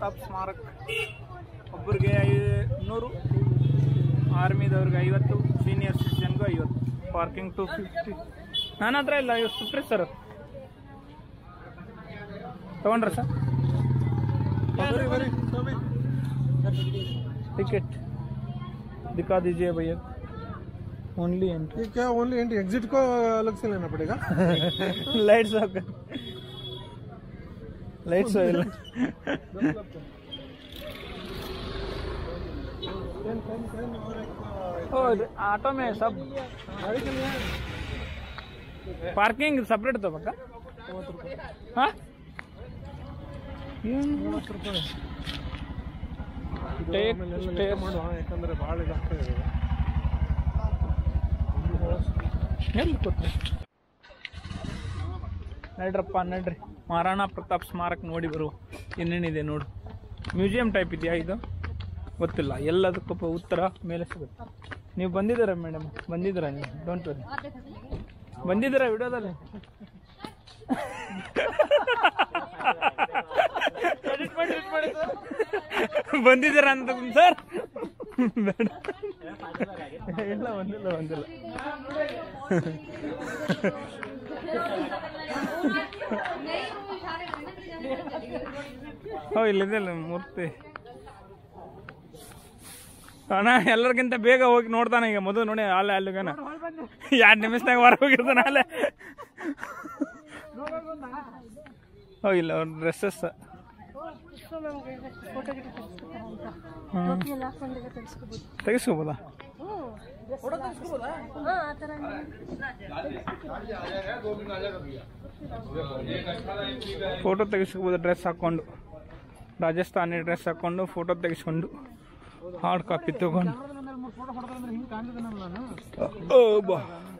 ಪ್ರತಾಪ್ ಸ್ಮಾರಕ ಒಬ್ಬರಿಗೆ ಐ ನೂರು ಆರ್ಮಿದವ್ರಿಗೆ ಐವತ್ತು ಸೀನಿಯರ್ ಸಿಟಿಜನ್ಗೂ ಐವತ್ತು ಪಾರ್ಕಿಂಗ್ ಟು ಫಿಫ್ಟಿ ನನ್ನ ಹತ್ರ ಇಲ್ಲ ಇವ್ರು ಸುಟ್ರಿ ಸರ್ ತಗೊಂಡ್ರ ಸರ್ टिकट दिखा दीजिए भैया ओनली एंट्री ये क्या ओनली एंट्री एग्जिट को अलग से लेना पड़ेगा lights off lights off auto में सब पार्किंग सेपरेट तो बका हाँ Take stairs. ಮಾಡುವ ಯಾಕಂದ್ರೆ ಭಾಳ ಇದಾಗ್ತಾ ಇದೆ ಎಲ್ಲಿ ಕೂತ್ರಿ ನಡ್ರಪ್ಪ ನಡ್ರಿ ಮಹಾರಾಣಾ ಪ್ರತಾಪ್ ಸ್ಮಾರಕ ನೋಡಿ ಬರುವ ಏನೇನಿದೆ ನೋಡು ಮ್ಯೂಸಿಯಂ ಟೈಪ್ ಇದೆಯಾ ಇದು ಗೊತ್ತಿಲ್ಲ ಎಲ್ಲದಕ್ಕೂ ಪ- ಉತ್ತರ ಮೇಲೆ ಸಿಗುತ್ತೆ ನೀವು ಬಂದಿದ್ದೀರಾ ಮೇಡಮ್ ಬಂದಿದ್ದೀರಾ ನೀವು ಡೋಂಟ್ ವರಿ ಬಂದಿದ್ದೀರಾ ವಿಡಿಯೋದಲ್ಲಿ ಬಂದಿದ್ದೀರಾ ಅಂತ ಸರ್ ಬೇಡ ಇಲ್ಲ ಬಂದಿಲ್ಲ ಬಂದಿಲ್ಲ ಓ ಇಲ್ಲಿದೆ ಅಲ್ಲ ಮೂರ್ತಿ ಅಣ್ಣ ಎಲ್ಲರಿಗಿಂತ ಬೇಗ ಹೋಗಿ ನೋಡ್ತಾನೆ ಈಗ ಮೊದಲು ನೋಡಿ ಅಲ್ಲೇ ಅಲ್ಲಿಗನ ಎರಡು ನಿಮಿಷನಾಗ ಹೊರ ಹೋಗಿರ್ತಾನೆ ಅಲ್ಲೇ ಓ ಇಲ್ಲ ಅವ್ರ ಡ್ರೆಸ್ಸಸ್ ತೆಗಿಸ್ಕೋಬೋದಾ ಫೋಟೋ ತೆಗಿಸ್ಕೋಬೋದು ಡ್ರೆಸ್ ಹಾಕ್ಕೊಂಡು ರಾಜಸ್ಥಾನಿ ಡ್ರೆಸ್ ಹಾಕ್ಕೊಂಡು ಫೋಟೋ ತೆಗಿಸ್ಕೊಂಡು ಹಾರ್ಡ್ ಕಾಪಿ ತಗೊಂಡು ಓ ಬಾ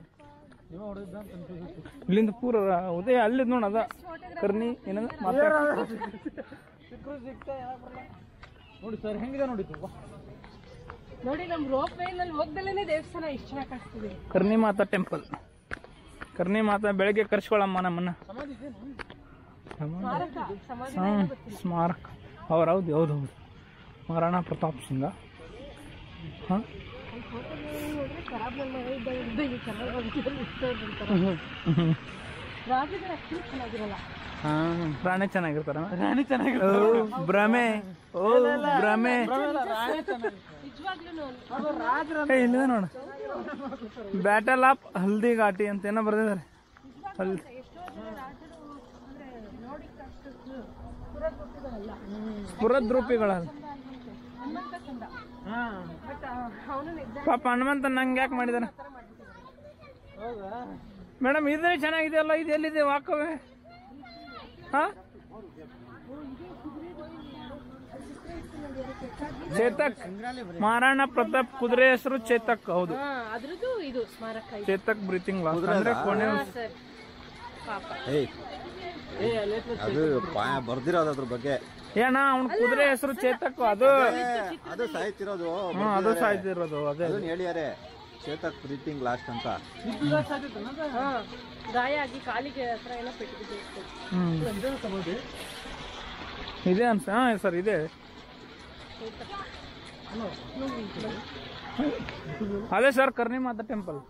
ಇಲ್ಲಿಂದ ಪೂರ ಉದಯ ಅಲ್ಲಿ ನೋಡ ಅದ ಕರ್ನಿ ಏನದ ಮಾತಾಡ ನೋಡಿ ಸರ್ ಹೆಂಗಿದೆ ನೋಡಿ ನೋಡಿ ನಮ್ ರೋಪ್ ನಲ್ಲಿ ಹೋಗ್ದಲೇನೆ ದೇವಸ್ಥಾನ ಇಷ್ಟ ಚೆನ್ನಾಗಿ ಕಾಣಿಸ್ತಿದೆ ಕರ್ನಿ ಮಾತಾ ಟೆಂಪಲ್ ಕರ್ನಿ ಮಾತಾ ಬೆಳಗ್ಗೆ ಕರ್ಸ್ಕೊಳಮ್ಮ ನಮ್ಮನ್ನ ಸ್ಮಾರಕ ಸಮಾಧಿ ಹಾಂ ಸ್ಮಾರಕ ಅವ್ರು ಹೌದು ಹೌದು ಹೌದು ಮಹಾರಾಣಾ ಪ್ರತಾಪ್ ಸಿಂಗ ಹಾಂ ನೋಡ್ರೆ ಖರಾಬ್ ನನ್ನ ಮಗ ಇದ್ದಾಗ ಇದ್ದ ಈ ಕನ್ನಡ ಭಾಷೆಯಲ್ಲಿ ಇಷ್ಟ ಇರ್ತಾರೆ ರಾಜಗಳು ಅಷ್ಟು ಚೆನ್ನಾಗಿರಲ್ಲ ಹಾಂ ರಾಣಿ ಚೆನ್ನಾಗಿರ್ತಾರ ರಾಣಿ ಚೆನ್ನಾಗಿರ್ತಾರ ಭ್ರಮೆ ಓ ಭ್ರಮೆ ನಿಜವಾಗ್ಲೂ ಏ ಇಲ್ಲಿದೆ ನೋಡು ಬ್ಯಾಟಲ್ ಆಫ್ ಹಲ್ದಿ ಘಾಟಿ ಅಂತ ಏನೋ ಬರ್ದಿದ್ದಾರೆ ಹಲ್ದಿ ಎಷ್ಟೋ ಜನ ರಾಜರು ಅಂದ್ರೆ ನೋಡಿಕ್ಕೆ ಅಷ್ಟು ಸುರಗೊತ್ತಿದಾರಲ್ಲ ಸ್ಫುರದ್ರೂಪಿಗಳಲ್ಲ ಹನುಮಂತ ಚಂದ ಬಟ್ ಅವನು ನಿಜ ಪಾಪ ಹನುಮಂತ ನಂಗೆ ಯಾಕೆ ಮಾಡಿದಾರೆ ಮೇಡಮ್ ಇದೇ ಚೆನ್ನಾಗಿದೆಯಲ್ಲ ಇದು ಎಲ್ಲಿದೆ ವಾಕವೇ ಹಾ ಚೇತಕ್ ಮಹಾರಾಣಾ ಪ್ರತಾಪ್ ಕುದುರೆ ಹೆಸರು ಚೇತಕ್ ಹೌದು ಹಾ ಅದ್ರದ್ದು ಇದು ಸ್ಮಾರಕ ಇದೆ ಚೇತಕ್ ಬ್ರೀತಿಂಗ್ ಲಾಸ್ ಅಂದ್ರೆ ಕೊನೆ ಹಾ ಸರ್ ಪಾಪ ಏಯ್ ಅದು ಪಾ- ಬರ್ದಿರೋದು ಅದ್ರ ಬಗ್ಗೆ ಏನ ಅವ್ನ ಕುದುರೆ ಹೆಸರು ಚೇತಕ್ ಅದು ಅದು ಸಾಯ್ತಿರೋದು ಹ್ಮ್ ಅದು ಸಾಯ್ತಿರೋದು ಅದೇ ಅದನ್ನ ಹೇಳಿಯಾರೆ ಚೇತಕ್ ಬ್ರೀತಿಂಗ್ ಲಾಸ್ಟ್ ಅಂತ ಹಾ ಗಾಯ ಆಗಿ ಕಾಲಿಗೆ ಹತ್ರ ಏನೋ ಪೆಟ್ಟು ಬಿದ್ದಿತ್ತು ಹ್ಮ್ ಇದೆ ಅನ್ಸ ಹಾ ಸರ್ ಇದೆ ಅದೇ sir Karni Mata temple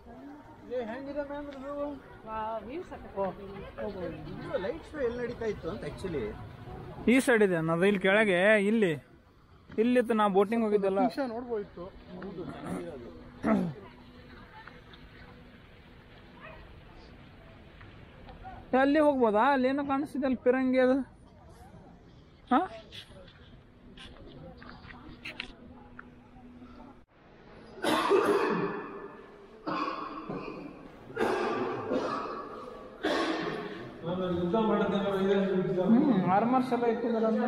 view ಸಾಕು ಲೈಟ್ ಶೋ ಎಲ್ಲಿ ನಡೀತಾ ಇತ್ತು ಅಂತ ಆಕ್ಚುಲಿ ಈ ಸೈಡ್ ಇದೆ ಅನ್ನೋದು ಇಲ್ಲಿ ಕೆಳಗೆ ಇಲ್ಲಿ ಇಲ್ಲಿತ್ತು ನಾ ಬೋಟಿಂಗ್ ಹೋಗಿದ್ದಲ್ಲ ನೋಡ್ಬೋದಿತ್ತು ಏ, ಅಲ್ಲಿ ಹೋಗ್ಬೋದಾ ಅಲ್ಲಿ ಏನೋ ಕಾಣಿಸ್ತಿದೆ ಅಲ್ಲಿ ಪಿರಂಗಿ ಅದು ಹಾ ಹ್ಮ್ ಆರ್ಮರ್ಸ್ ಎಲ್ಲ ಇಟ್ಟಿದ್ದಾರೆ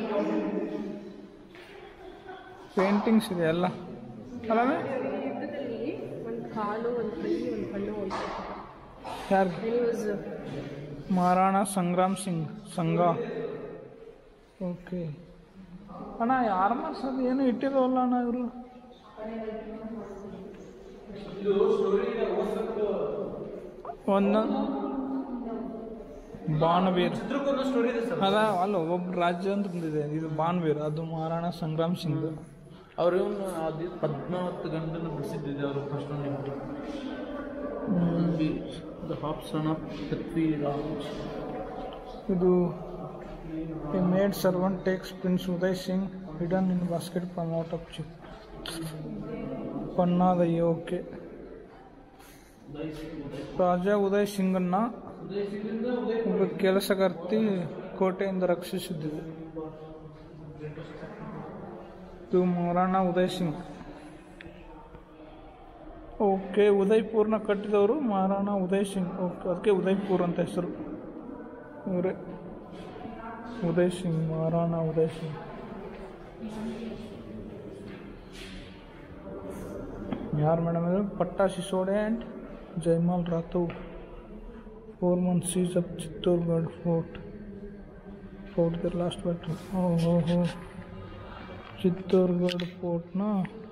ಪೇಂಟಿಂಗ್ಸ್ ಇದೆ ಎಲ್ಲ ಅಲ್ಲವೇ ಯುದ್ಧದಲ್ಲಿ ಒಂದು ಕಾಲು ಒಂದು ಕೈ ಒಂದು ಕಣ್ಣು ಹೋಯ್ತು ಯಾರು ನ್ಯೂಸ್ ಮಹಾರಾಣಾ ಸಂಗ್ರಾಮ್ ಸಿಂಗ್ ಸಂಘ ಓಕೆ ಅಣ್ಣ ಆರ್ಮರ್ಸ್ ಅದು ಏನು ಇಟ್ಟಿರೋಲ್ಲ ಅಣ್ಣ ಇವರು ಒಂದೊಂದು ಬಾಣವೀರ್ ಚಿತ್ರಕ್ಕೊಂದು ಸ್ಟೋರಿ ಇದೆ ಸರ್ ಅದ ಅಲ್ಲ ಒಬ್ಬ ರಾಜ್ಯ ಅಂತ ಬಂದಿದೆ ಇದು ಬಾನ್ವೀರ್ ಅದು ಮಹಾರಾಣ ಸಂಗ್ರಾಮ್ ಸಿಂಗ್ ಅವ್ರು ಇವನು ಅದು ಪದ್ಮಾವತ್ ಗಂಡನ ಬಿಡಿಸಿದ್ದಿದೆ ಅವರು first the hop son of Prithviraj ಇದು a maid servant takes prince Uday Singh hidden in basket from out of chip ಪನ್ನಾದಯ್ಯ ಓಕೆ ರಾಜ ಉದಯ್ ಸಿಂಗನ್ನ ಒಬ್ಬ ಕೆಲಸಗಾರ್ತಿ ಕೋಟೆಯಿಂದ ರಕ್ಷಿಸಿದ್ದರು ಇದು ಮಹಾರಾಣ ಉದಯ್ ಸಿಂಗ್ ಓಕೆ ಉದಯ್ಪುರ್ನ ಕಟ್ಟಿದವರು ಮಹಾರಾಣ ಉದಯ್ ಸಿಂಗ್ ಓಕೆ ಅದಕ್ಕೆ ಉದಯ್ಪುರ್ ಅಂತ ಹೆಸರು ಇವರೇ ಉದಯ್ ಸಿಂಗ್ ಮಹಾರಾಣ ಉದಯ್ ಸಿಂಗ್ ಯಾರು ಮೇಡಮ್ ಇದು Patta Sisode and Jaimal Rathod four month siege of Chittorgarh fort fort the last battle ಓ ಹೋ ಹೋ ಚಿತ್ತೋರ್ಗಢ ಫೋರ್ಟ್ನ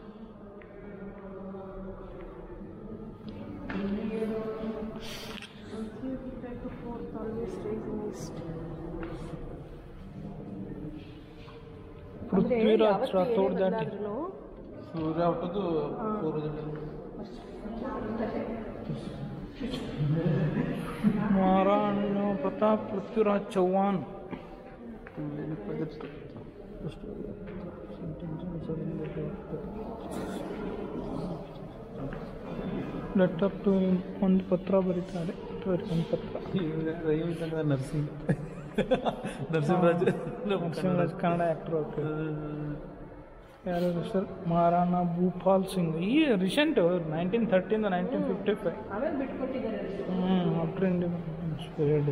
ಪೃಥ್ವಿರಾಜ್ ರಾಥೋಡ್ ದಾಟಿ ಸೂರ್ಯ ಹುಟ್ಟದು ಪೂರ್ವದಲ್ಲಿ ಮಹಾರಾಣ ಪ್ರತಾಪ್ ಪೃಥ್ವಿರಾಜ್ ಚೌಹಾಣ್ ಲೆಟರ್ ಟು ಒಂದು ಪತ್ರ ಬರೀತಾರೆ ಒಂದು ಪತ್ರ ರವಿಚಂದ್ರ ನರಸಿಂಗ್ ನರಸಿಂಹರಾಜ್ ನರಸಿಂಹರಾಜ್ ಕನ್ನಡ ಆ್ಯಕ್ಟರ್ ಓಕೆ ಯಾರು ಸರ್ ಮಹಾರಾಣ ಭೂಪಾಲ್ ಸಿಂಗ್ ಈ ರೀಸೆಂಟ್ ನೈನ್ಟೀನ್ ಥರ್ಟಿಂದ ನೈನ್ಟೀನ್ ಫಿಫ್ಟಿ ಫೈವ್ ಆಮೇಲೆ ಬಿಟ್ಕೊಟ್ಟಿದ್ದಾರೆ ಹ್ಞೂ ಆಫ್ಟರ್ ಇಂಡಿಪೆಂಡೆನ್ಸ್ ಪೀರಿಯಡ್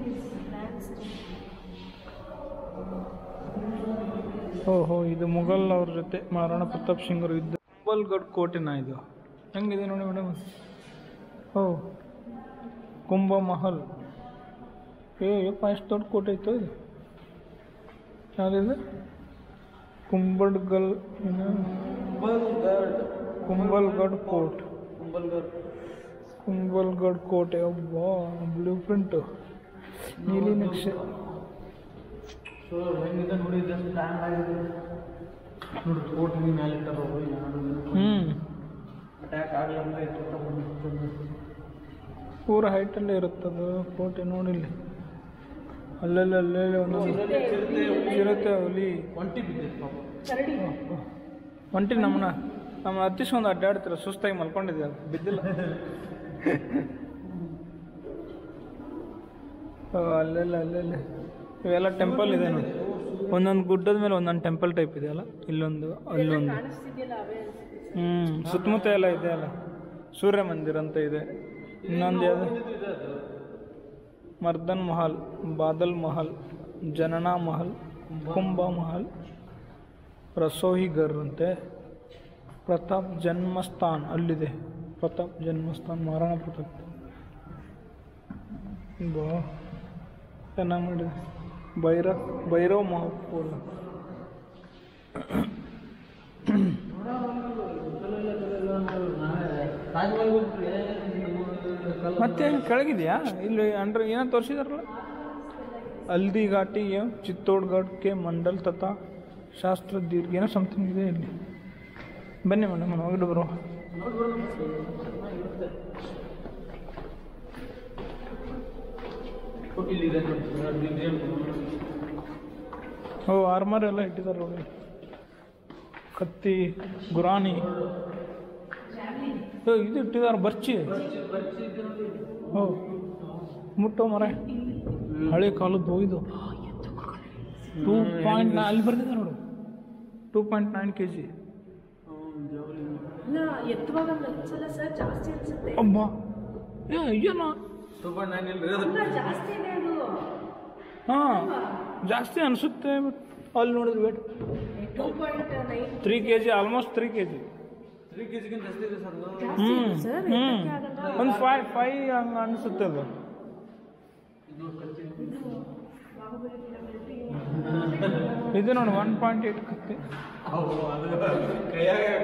ಓಹೋ ಇದು ಮುಘಲ್ ಅವ್ರ ಜೊತೆ ಮಹಾರಾಣಾ ಪ್ರತಾಪ್ ಸಿಂಗ್ ಅವರು ಇದ್ದ ಕುಂಬಲ್ಗಢ್ ಕೋಟೆನ ಇದು ಹೆಂಗಿದೆ ನೋಡಿ ಮೇಡಮ್ ಓ ಕುಂಭ ಮಹಲ್ ಏ ಯಪ್ಪ ಎಷ್ಟು ದೊಡ್ಡ ಕೋಟೆ ಇತ್ತು ಇದು ಯಾವ್ದಿದೆ ಕುಂಬಡ್ಗಲ್ ಏನು? ಕುಂಬಲ್ಗಢ್ ಫೋರ್ಟ್ ಕುಂಬಲ್ಗಢ್ ಕೋಟೆ ಒಬ್ಬ ಬ್ಲೂ ಪ್ರಿಂಟು ನೀಲಿ ನಕ್ಷೆ ಸೊ ಹೆಂಗಿದೆ ನೋಡಿ ಇದನ್ನು ಲ್ಯಾಂಡ್ ಆಗಿದೆ ನೋಡಿ ಕೋಟ್ ಮೇಲೆ ಇಟ್ಟಾರ ಅವರು ಯಾರು ಹ್ಞೂ ಅಟ್ಯಾಕ್ ಆಗಲಿ ಅಂದ್ರೆ ಎಷ್ಟೊತ್ತ ಬಂದಿರ್ತದೆ ಪೂರ ಹೈಟಲ್ಲೇ ಇರುತ್ತದು ಕೋಟೆ ನೋಡಿಲ್ಲಿ ಅಲ್ಲೆಲ್ಲ ಅಲ್ಲೆಲ್ಲ ಒಂದೊಂದು ಇರುತ್ತೆ ಹುಲಿ ಒಂಟಿ ಬಿದ್ದಿದೆ ಪಾಪ ಕರಡಿ ಒಂಟಿ ನಮ್ಮನ್ನ ನಮ್ಮ ಹತ್ತಿಸ್ಕೊಂಡು ಅಡ್ಡಾಡ್ತಿರ ಸುಸ್ತಾಗಿ ಮಲ್ಕೊಂಡಿದ್ದೆ ಅದು ಬಿದ್ದಿಲ್ಲ ಓ, ಅಲ್ಲೆಲ್ಲ ಅಲ್ಲೆಲ್ಲ ಇವೆಲ್ಲ ಟೆಂಪಲ್ ಇದೆ ನೋಡಿ ಒಂದೊಂದು ಗುಡ್ಡದ ಮೇಲೆ ಒಂದೊಂದು ಟೆಂಪಲ್ ಟೈಪ್ ಇದೆ ಅಲ್ಲ ಇಲ್ಲೊಂದು ಅಲ್ಲೊಂದು ಕಾಣಿಸ್ತಿದೆಯಲ್ಲ ಅವೇ ಅನ್ಸುತ್ತೆ ಹ್ಞೂ ಸುತ್ತಮುತ್ತ ಎಲ್ಲ ಇದೆ ಅಲ್ಲ ಸೂರ್ಯ ಮಂದಿರ ಅಂತ ಇದೆ ಇನ್ನೊಂದು ಯಾವುದು ಮರ್ದನ್ ಮಹಲ್ ಬಾದಲ್ ಮಹಲ್ ಜನನಾ ಮಹಲ್ ಕುಂಭ ಮಹಲ್ ರಸೋಹಿ ಗರ್ ಅಂತೆ ಪ್ರತಾಪ್ ಜನ್ಮಸ್ಥಾನ್ ಅಲ್ಲಿದೆ ಪ್ರತಾಪ್ ಜನ್ಮಸ್ಥಾನ್ ಮಹಾರಾಣಾ ಪ್ರತಾಪ್ ಬಾ ಚೆನ್ನಾಗಿ ಮಾಡಿದೆ ಭೈರವ್ ಭೈರವ್ ಮಹಾಪುರ ತಾಜ್ಮಹಲ್ ಹೋಗ್ಬಿಟ್ರೆ ಮತ್ತೆ ಕೆಳಗಿದೆಯಾ ಇಲ್ಲಿ ಅಂಡ್ರ ಏನೋ ತೋರಿಸಿದಾರಲ್ಲ ಹಲ್ದಿ ಘಾಟಿ ಚಿತ್ತೋಡ್ಗಢ್ ಕೆ ಮಂಡಲ್ ತಥಾ ಶಾಸ್ತ್ರ ದೀರ್ಘ ಏನೋ ಸಮಥಿಂಗ್ ಇದೆ ಇಲ್ಲಿ ಬನ್ನಿ ಮೇಡಮ್ ಹೋಗಿದ್ದು ಬರುವ ಇಲ್ಲಿದೆ ನೋಡಿ ಮ್ಯೂಸಿಯಂ ಓ ಆರ್ಮರ್ ಎಲ್ಲ ಇಟ್ಟಿದ್ದಾರೆ ನೋಡಿ ಕತ್ತಿ ಗುರಾಣಿ ಓ ಇದು ಇಟ್ಟಿದ್ದಾರೆ ಬರ್ಚಿ ಓ ಮುಟ್ಟೋ ಮರ ಹಳೆ ಕಾಲದ್ದು ಇದು ಟೂ ಪಾಯಿಂಟ್ ನೈನ್ ಅಲ್ಲಿ ಬರ್ತಿದೆ ನೋಡು two point nine K G ಇಲ್ಲ ಎತ್ತುವಾಗ ಅನ್ಸಲ್ಲ ಸರ್ ಜಾಸ್ತಿ ಅನ್ಸುತ್ತೆ ಅಮ್ಮ ಏ ಏನೋ ಟೂ ಪಾಯಿಂಟ್ ನೈನ್ ಇಲ್ರಿ ಅದು ಇಲ್ಲ ಜಾಸ್ತಿನೇ ಅದು ಹಾಂ ಜಾಸ್ತಿ ಅನಿಸುತ್ತೆ ಬಟ್ ಅಲ್ಲಿ ನೋಡಿದ್ರೆ weight two point nine three K G almost three K G three K ಜಿಗಿಂತ ಜಾಸ್ತಿ ಇದೆ ಸರ್ ಅದು ಜಾಸ್ತಿ ಹ್ಞೂ ಇದೆ ಸರ್ ಹ್ಞೂ ಎತ್ತಕ್ಕೆ ಆಗಲ್ಲ ಒಂದು ಫೈ ಫೈ ಹಂಗೆ ಅನಿಸುತ್ತೆ ಅದು ಇದು ನೋಡಿ ಒನ್ ಪಾಯಿಂಟ್ ಏಟ್ ಕತ್ತಿ ಕೈಯಾಗ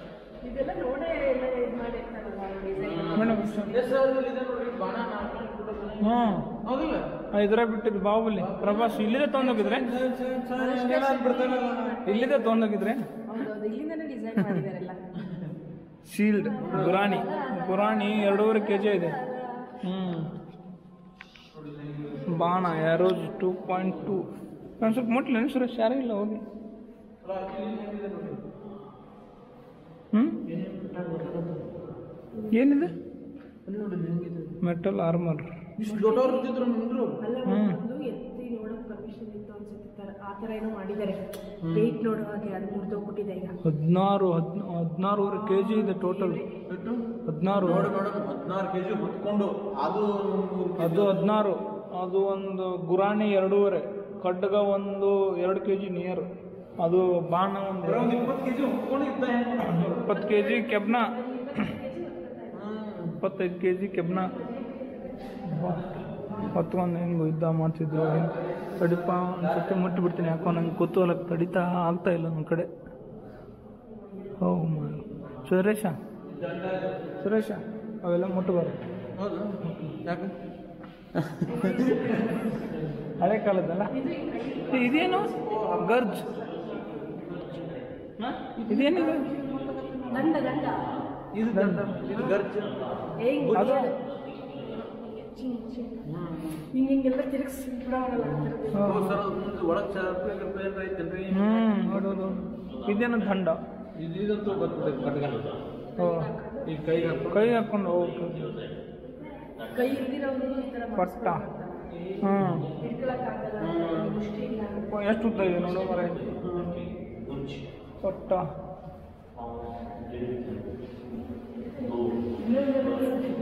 ಇದೆಲ್ಲ ನೋಡೇ ಎಲ್ಲ ಇದು ಮಾಡಿರ್ತಾರಲ್ಲ ಡಿಸೈನ್ ಮೇಡಮ್ ಸರ್ ಇದೆ ನೋಡ್ರಿ ಬಾಣ ನಾಲ್ಕು ಹ್ಞೂ ಹೌದಿಲ್ಲ ಇದ್ರ ಬಿಟ್ಟಿದ್ದು ಬಾಹುಬಲಿ ಪ್ರಭಾಸ್ ಇಲ್ಲಿದೆ ತೊಗೊಂಡೋಗಿದ್ರೆ ಇಲ್ಲಿದೆ ತೊಗೊಂಡೋಗಿದ್ರೆ ಹೌದೌದು ಇಲ್ಲಿಂದನೇ ಡಿಸೈನ್ ಮಾಡಿದಾರೆಲ್ಲ ಶೀಲ್ಡ್ ಗುರಾಣಿ ಗುರಾಣಿ ಎರಡೂವರೆ ಕೆ ಜಿ ಇದೆ ಹ್ಞೂ ಬಾಣ ಯಾರೋಜ್ ಟೂ ಪಾಯಿಂಟ್ ಟೂ ನಾನು ಸ್ವಲ್ಪ ಮುಟ್ಲಿ ಸುರೇಶ್ ಯಾರೂ ಇಲ್ಲ ಹೋಗಿ ಹ್ಞೂ ಏನಿದೆ ಮೆಟಲ್ ಆರ್ಮರ್ ಇಷ್ಟು ದೊಡ್ಡವ್ರು ಇರ್ತಿದ್ರು ನಿಂದ್ರು ಅಲ್ಲ ಹ್ಮ್. ಒಂದು ಎತ್ತಿ ನೋಡೋಕೆ ಪರ್ಮಿಷನ್ ಇತ್ತು ಅನ್ಸುತ್ತೆ ತರ ಆ ಥರ ಏನೋ ಮಾಡಿದ್ದಾರೆ ವೆಯ್ಟ್ ನೋಡೋ ಹಾಗೆ ಅದು ಮುರಿದೋಗ್ಬಿಟ್ಟಿದೆ ಈಗ ಹದಿನಾರು ಹದ್ ಹದಿನಾರೂವರೆ ಕೆ ಜಿ ಇದೆ ಟೋಟಲ್ ಎಷ್ಟು ಹದಿನಾರು ನೋಡಿ ಮೇಡಮ್ ಹದಿನಾರು ಕೆ ಜಿ ಹೊತ್ಕೊಂಡು ಅದು ಅದು ಹದಿನಾರು ಅದು ಒಂದು ಗುರಾಣಿ ಎರಡೂವರೆ ಖಡ್ಗ ಒಂದು ಎರಡು ಕೆ ಜಿ ನಿಯರ್ ಅದು ಬಾಣ ಒಂದು ಒಂದು ಇಪ್ಪತ್ತು ಕೆ ಜಿ ಹೊತ್ಕೊಂಡು ಇದ್ದ ಇಪ್ಪತ್ತು ಕೆ ಜಿ ಕೆಬ್ನ ಇಪ್ಪತ್ತೈದು ಕೆ ಜಿ ಕೆಬ್ನ ಹೊತ್ಕೊಂಡು ಹೆಂಗೆ ಯುದ್ಧ ಮಾಡ್ತಿದ್ರು ಹೆಂಗೆ ತಡಿಪ ಒಂದ್ಸತಿ ಮುಟ್ಟಿಬಿಡ್ತೀನಿ ಯಾಕೋ ನಂಗೆ ಕುತೂಹಲ ತಡಿತಾ ಆಗ್ತಾ ಇಲ್ಲ ನನ್ನ ಕಡೆ ಹೋ ಮಾ ಸುರೇಶ ಸುರೇಶ ಅವೆಲ್ಲ ಮುಟ್ಟಬಾರ್ದು ಹೌದು ಯಾಕೆ ಹಳೆ ಕಾಲದ್ದಲ್ಲ ಏ, ಇದೇನು ಗರ್ಜ್ ಹ? ಇದೇನಿದು ದಂಡ ದಂಡ ಇದು ದಂಡ ಇದು ಗರ್ಜ್ ಹೆಂಗ್ ಅದು ಹಿಂಗೆ ಹಿಂಗೆಲ್ಲ ತಿರುಗಿಸಿ ಬಿಡೋಲ್ಲ ಓ ಸರ್ ಮುಂದೆ ಒಳಗೆ ಚಾರ್ಜ್ ರೂಪಾಯಿ ಐತೇನ್ರಿ ಹ್ಮ್ ಹೌದೌದು ಇದೇನು ದಂಡ ಇದು ಇದಂತೂ ಬರ್ತದೆ ಕಟ್ಗಲ್ಲ ಓ ಈ ಕೈಗೆ ಹಾಕೊಂಡು ಕೈ ಹಾಕೊಂಡು ಓಕೆ ಕೈ ಹಿಡಿದಿರೋದು ಈ ಥರ ಪಟ್ಟ ಹ್ಮ್ ಹಿಡ್ಕೊಳಕ್ಕಾಗಲ್ಲ ಮುಷ್ಟಿ ಇಲ್ಲ ಓ, ಎಷ್ಟು ಉದ್ದ ಇದೆ ನೋಡು ಮರ ಪಟ್ಟ